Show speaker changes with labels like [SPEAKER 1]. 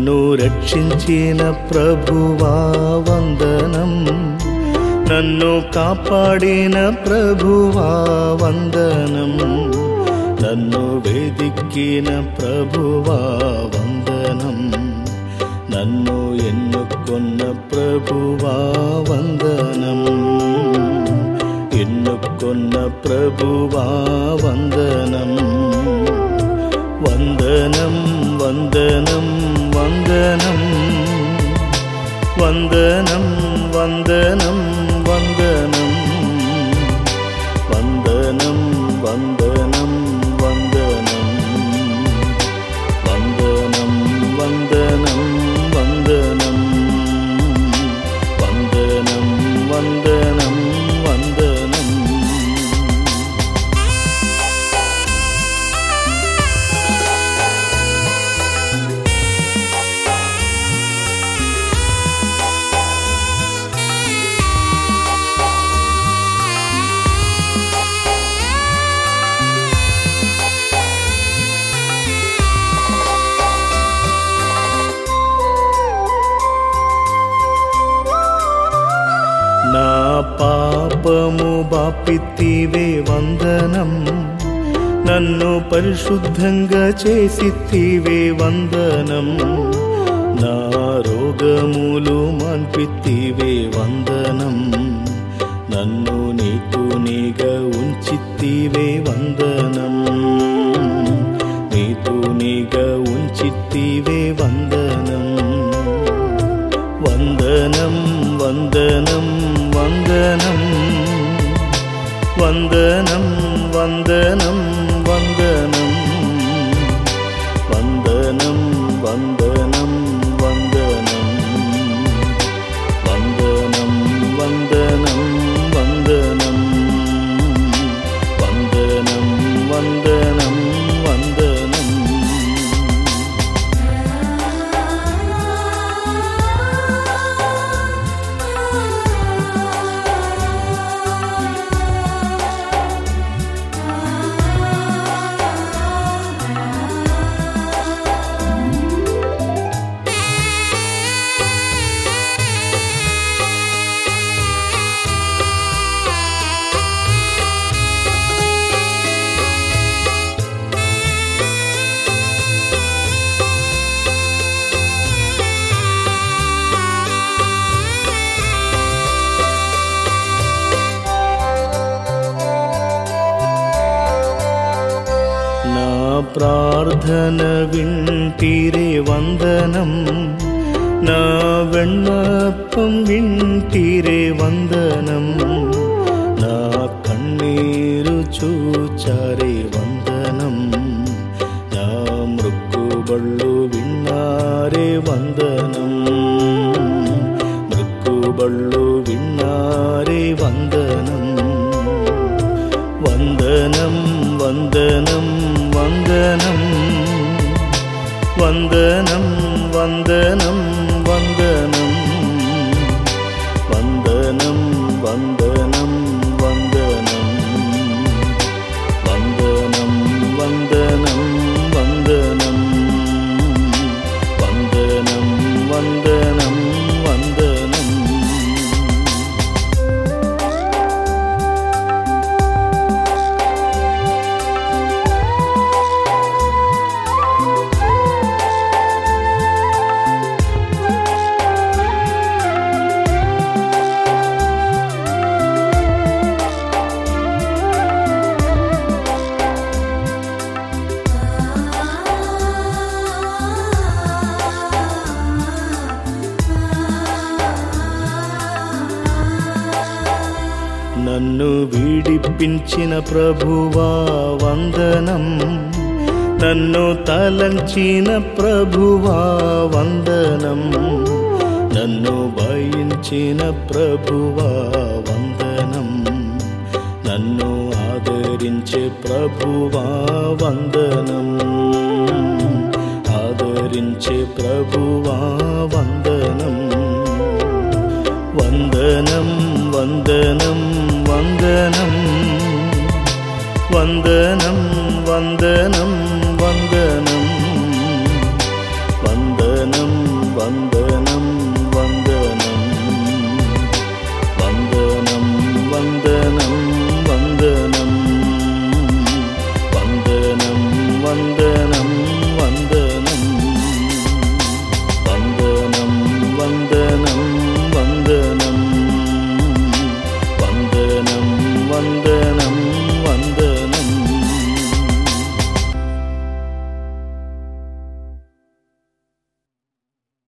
[SPEAKER 1] నన్ను రక్షించిన ప్రభువా వందనం నన్ను కాపాడిన ప్రభువా వందనం నన్ను వేదిక్కిన ప్రభువా వందనం నన్ను ఎన్నుకొన్న ప్రభువా వందనం ఎన్నుకొన్న ప్రభువా వందనం వందనం వందనం వందనం వందనం వందనం వందనం వందనం వందనం వందనం వందనం వందనం వందనం వందనం వందనం వందనం నా పాపము బాపిత్తివే వందనం నన్ను పరిశుద్ధంగా చేసిత్తివే వందనం నా రోగములు మాన్పిత్తివే వందనం నన్ను నీకు నీగా ఉంచిత్తివే వందనం నీకు నీగా ఉంచిత్తివే వందనం వందనం వందనం వందనం వందనం వందనం వందనం వందనం వందనం వందనం వందనం వందనం వందనం వందనం వందనం వందనం నా ప్రార్థన వింటిరే వందనం నా వెన్నప్పం వింటిరే వందనం నా కన్నీరు చూచారే వందనం నా మృక్కుబళ్ళు విన్నారే వందనం మృక్కుబళ్ళు విన్నారే వందనం వందనం వందనం వందనం వందనం వందనం వందనం వందనం వందనం వందనం వందనం వందనం వందనం వందనం వందనం వందనం నన్ను వీడిపించిన ప్రభువా వందనం నన్ను తలంచిన ప్రభువా వందనం నన్ను భయించిన ప్రభువా వందనం నన్ను ఆదరించే ప్రభువా వందనం ఆదరించే ప్రభువా వందనం వందనం వందనం వందనం వందనం వందనం వందనం వందనం వందనం